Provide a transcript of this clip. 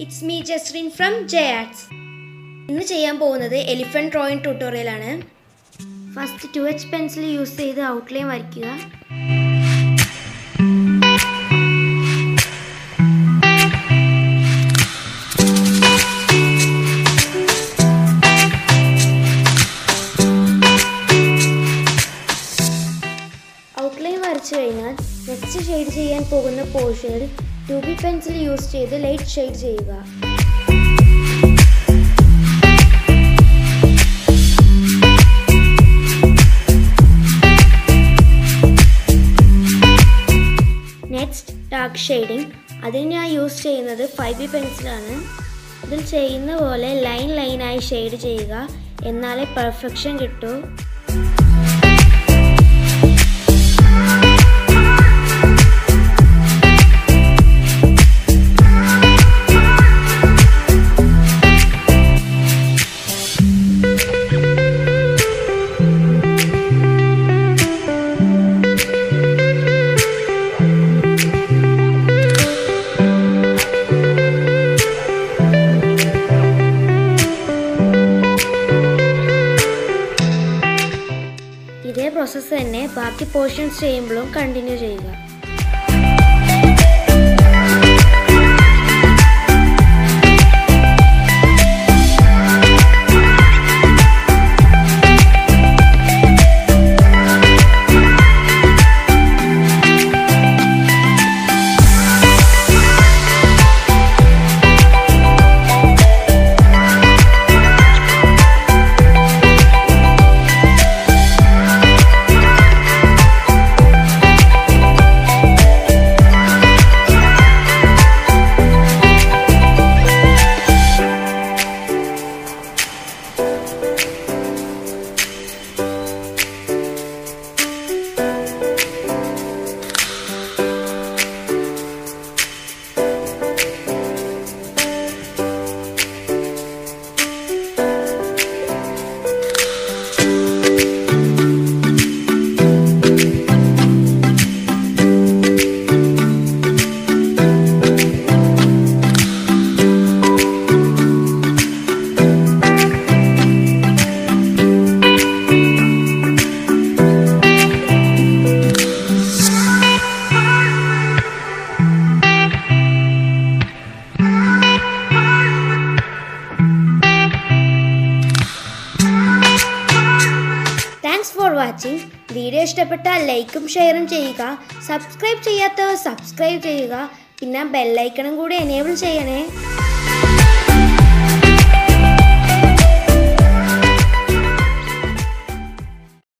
it's me Justin from J arts ഇന്ന് ചെയ്യാൻ പോകുന്നത് എലിഫൻറ്റ് ഡ്രോയിങ് ട്യൂട്ടോറിയലാണ് first two H pencil use ചെയ്ത് ഔട്ട്ലൈൻ വരയ്ക്കുക ഔട്ട്ലൈൻ വരച്ചു കഴിഞ്ഞാൽ നെക്സ്റ്റ് ഷെയ്ഡ് ചെയ്യാൻ പോകുന്ന പോർഷനിൽ ടു ബി പെൻസിൽ യൂസ് ചെയ്ത് ലൈറ്റ് ഷെയ്ഡ് ചെയ്യുക നെക്സ്റ്റ് ഡാർക്ക് ഷെയ്ഡിങ് അതിന് ഞാൻ യൂസ് ചെയ്യുന്നത് ഫൈവ് ബി പെൻസിലാണ് ഇതിൽ ചെയ്യുന്ന പോലെ ലൈൻ ലൈനായി ഷെയ്ഡ് ചെയ്യുക എന്നാലേ പെർഫെക്ഷൻ കിട്ടൂ ഇതേ പ്രോസസ്സ് തന്നെ ബാക്കി പോർഷൻസ് ചെയ്യുമ്പോഴും കണ്ടിന്യൂ ചെയ്യുക താങ്ക്സ് ഫോർ വാച്ചിങ് വീഡിയോ ഇഷ്ടപ്പെട്ടാൽ ലൈക്കും ഷെയറും ചെയ്യുക സബ്സ്ക്രൈബ് ചെയ്യാത്തവർ സബ്സ്ക്രൈബ് ചെയ്യുക പിന്നെ ബെല്ലൈക്കണും കൂടി എനേബിൾ ചെയ്യണേ